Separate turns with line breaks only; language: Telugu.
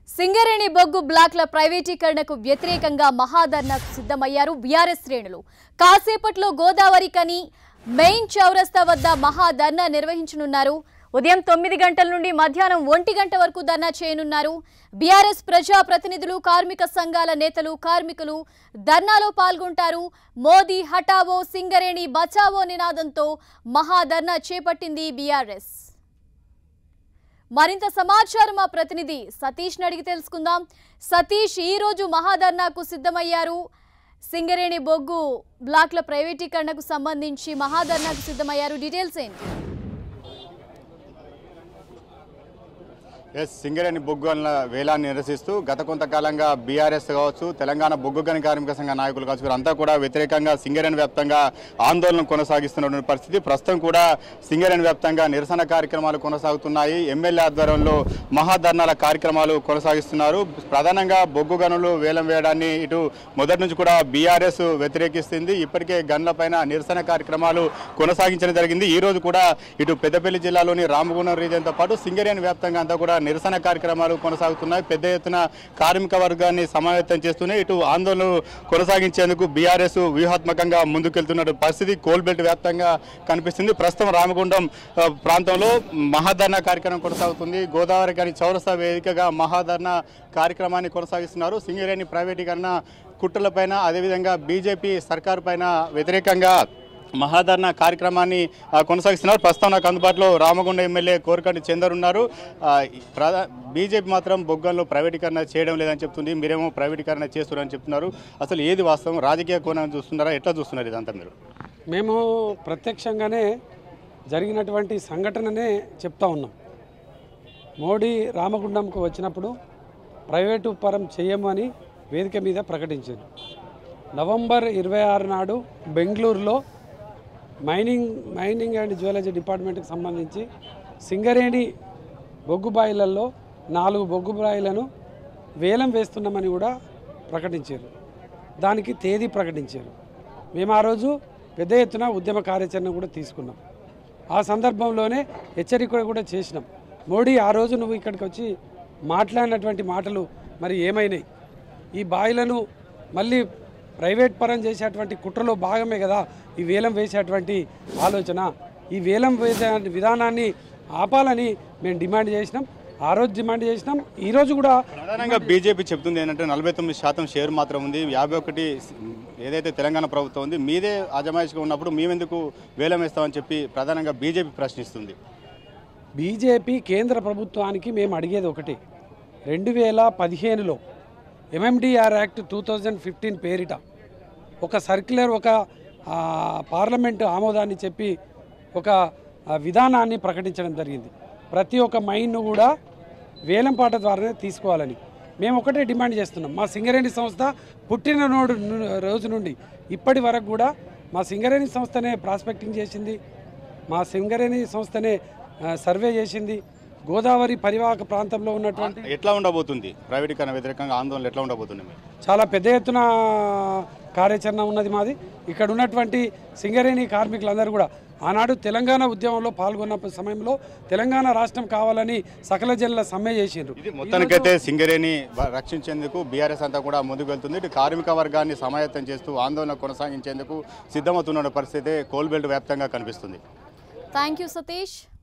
సింగరేణి బొగ్గు బ్లాక్ల ప్రైవేటీకరణకు వ్యతిరేకంగా మహాధర్నాకు సిద్ధమయ్యారు బీఆర్ఎస్ శ్రేణులు కాసేపట్లో గోదావరి కని మెయిన్ చౌరస్తా వద్ద మహాధర్నా నిర్వహించనున్నారు ఉదయం తొమ్మిది గంటల నుండి మధ్యాహ్నం ఒంటి గంట వరకు ధర్నా చేయనున్నారు బీఆర్ఎస్ ప్రజా ప్రతినిధులు కార్మిక సంఘాల నేతలు కార్మికులు ధర్నాలో పాల్గొంటారు మోదీ హటావో సింగరేణి బచావో నినాదంతో మహాధర్నా చేపట్టింది బీఆర్ఎస్ మరింత సమాచారం మా ప్రతినిధి సతీష్ అడిగి తెలుసుకుందాం సతీష్ ఈ రోజు మహాధర్నాకు సిద్ధమయ్యారు సింగరేణి బొగ్గు బ్లాక్ల ప్రైవేటీకరణకు సంబంధించి మహాధర్నాకు సిద్ధమయ్యారు డీటెయిల్స్ ఏంటి
ఎస్ సింగరేణి బొగ్గు గనుల వేలాన్ని నిరసిస్తూ గత కొంతకాలంగా బీఆర్ఎస్ కావచ్చు తెలంగాణ బొగ్గు గని కార్మిక సంఘ నాయకులు కావచ్చు వీరంతా కూడా వ్యతిరేకంగా సింగరేణి వ్యాప్తంగా ఆందోళన కొనసాగిస్తున్న పరిస్థితి ప్రస్తుతం కూడా సింగరేణి వ్యాప్తంగా నిరసన కార్యక్రమాలు కొనసాగుతున్నాయి ఎమ్మెల్యే ఆధ్వర్యంలో మహాధర్నాల కార్యక్రమాలు కొనసాగిస్తున్నారు ప్రధానంగా బొగ్గు గనులు వేలం వేయడాన్ని ఇటు మొదటి నుంచి కూడా బీఆర్ఎస్ వ్యతిరేకిస్తుంది ఇప్పటికే గన్లపైన నిరసన కార్యక్రమాలు కొనసాగించడం జరిగింది ఈ రోజు కూడా ఇటు పెద్దపల్లి జిల్లాలోని రామగుండం రీజియన్తో పాటు సింగరేణి వ్యాప్తంగా అంతా కూడా నిరసన కార్యక్రమాలు కొనసాగుతున్నాయి పెద్ద ఎత్తున కార్మిక వర్గాన్ని సమావేశం చేస్తూనే ఇటు ఆందోళనలు కొనసాగించేందుకు బీఆర్ఎస్ వ్యూహాత్మకంగా ముందుకెళ్తున్న పరిస్థితి కోల్బెల్ట్ వ్యాప్తంగా కనిపిస్తుంది ప్రస్తుతం రామగుండం ఆ, ప్రాంతంలో మహాధర్నా కార్యక్రమం కొనసాగుతుంది గోదావరి గారి చౌరస్తా వేదికగా మహాధర్నా కార్యక్రమాన్ని కొనసాగిస్తున్నారు సింగరేణి ప్రైవేటీకరణ కుట్రలపైన అదేవిధంగా బీజేపీ సర్కారు పైన వ్యతిరేకంగా మహాధర్ణ కార్యక్రమాన్ని ఆ, కొనసాగిస్తున్నారు ప్రస్తుతం నాకు అందుబాటులో రామగుండ ఎమ్మెల్యే కోరకంటి చందర్ ఉన్నారు ఆ, ఈ ప్రధా బీజేపీ మాత్రం బొగ్గంలో ప్రైవేటీకరణ చేయడం లేదని చెప్తుంది మీరేమో ప్రైవేటీకరణ చేస్తున్నారని చెప్తున్నారు అసలు ఏది వాస్తవం రాజకీయ కోణం చూస్తున్నారా ఎట్లా చూస్తున్నారు ఇదంతా మీరు
మేము ప్రత్యక్షంగానే జరిగినటువంటి సంఘటననే చెప్తా ఉన్నాం మోడీ రామగుండంకు వచ్చినప్పుడు ప్రైవేటు పరం చేయము అని వేదిక మీద ప్రకటించారు నవంబర్ ఇరవై ఆరు నాడు బెంగళూరులో మైనింగ్ మైనింగ్ అండ్ జ్యువెలజీ డిపార్ట్మెంట్కి సంబంధించి సింగరేణి బొగ్గు బాయిలల్లో నాలుగు బొగ్గు బాయిలను వేలం వేస్తున్నామని కూడా ప్రకటించారు దానికి తేదీ ప్రకటించారు మేము ఆ రోజు పెద్ద ఎత్తున ఉద్యమ కార్యాచరణ కూడా తీసుకున్నాం ఆ సందర్భంలోనే హెచ్చరిక కూడా చేసినాం మోడీ ఆ రోజు నువ్వు ఇక్కడికి వచ్చి మాట్లాడినటువంటి మాటలు మరి ఏమైనాయి ఈ బాయిలను మళ్ళీ ప్రైవేట్ పరం చేసేటువంటి కుట్రలో భాగమే కదా ఈ వేలం వేసేటువంటి ఆలోచన ఈ వేలం వేసే విధానాన్ని ఆపాలని మేము డిమాండ్ చేసినాం ఆ రోజు డిమాండ్ చేసినాం ఈ రోజు కూడా
ప్రధానంగా బీజేపీ చెప్తుంది ఏంటంటే నలభై తొమ్మిది శాతం షేర్ మాత్రం ఉంది యాభై ఒకటి ఏదైతే తెలంగాణ ప్రభుత్వం ఉంది మీదే అజమాయిషిగా ఉన్నప్పుడు మేమెందుకు వేలం వేస్తామని చెప్పి ప్రధానంగా బీజేపీ ప్రశ్నిస్తుంది
బీజేపీ కేంద్ర ప్రభుత్వానికి మేము అడిగేది ఒకటి రెండు వేల పదిహేనులో MMDR act two thousand fifteen పేరిట ఒక సర్క్యులర్ ఒక ఆ, పార్లమెంటు ఆమోదాన్ని చెప్పి ఒక ఆ, విధానాన్ని ప్రకటించడం జరిగింది ప్రతి ఒక్క మైన్ను కూడా వేలంపాట ద్వారానే తీసుకోవాలని మేము ఒకటే డిమాండ్ చేస్తున్నాం మా సింగరేణి సంస్థ పుట్టిన నోడు ను- రోజు నుండి ఇప్పటి వరకు కూడా మా సింగరేణి సంస్థనే ప్రాస్పెక్టింగ్ చేసింది మా సింగరేణి సంస్థనే ఆ, సర్వే చేసింది గోదావరి పరివాహక ప్రాంతంలో ఉన్నటువంటి
ఎట్లా ఉండబోతుంది ప్రైవేటీకరణ వ్యతిరేకంగా ఆందోళన ఎట్లా ఉండబోతుంది మీరు
చాలా పెద్ద ఎత్తున కార్యాచరణ ఉన్నది మాది ఇక్కడ ఉన్నటువంటి సింగరేణి కార్మికులందరూ కూడా ఆనాడు తెలంగాణ ఉద్యమంలో పాల్గొన్న సమయంలో తెలంగాణ రాష్ట్రం కావాలని సకల జనుల సమ్మె చేసిండ్రు
ఇది మొత్తానికైతే సింగరేణి బ- రక్షించేందుకు బీఆర్ఎస్ అంతా కూడా ముందుకు వెళ్తుంది ఇటు కార్మిక వర్గాన్ని సమాయత్తం చేస్తూ ఆందోళన కొనసాగించేందుకు సిద్ధమవుతున్న పరిస్థితి కోల్బెల్ట్ వ్యాప్తంగా కనిపిస్తుంది
థ్యాంక్ యూ సతీష్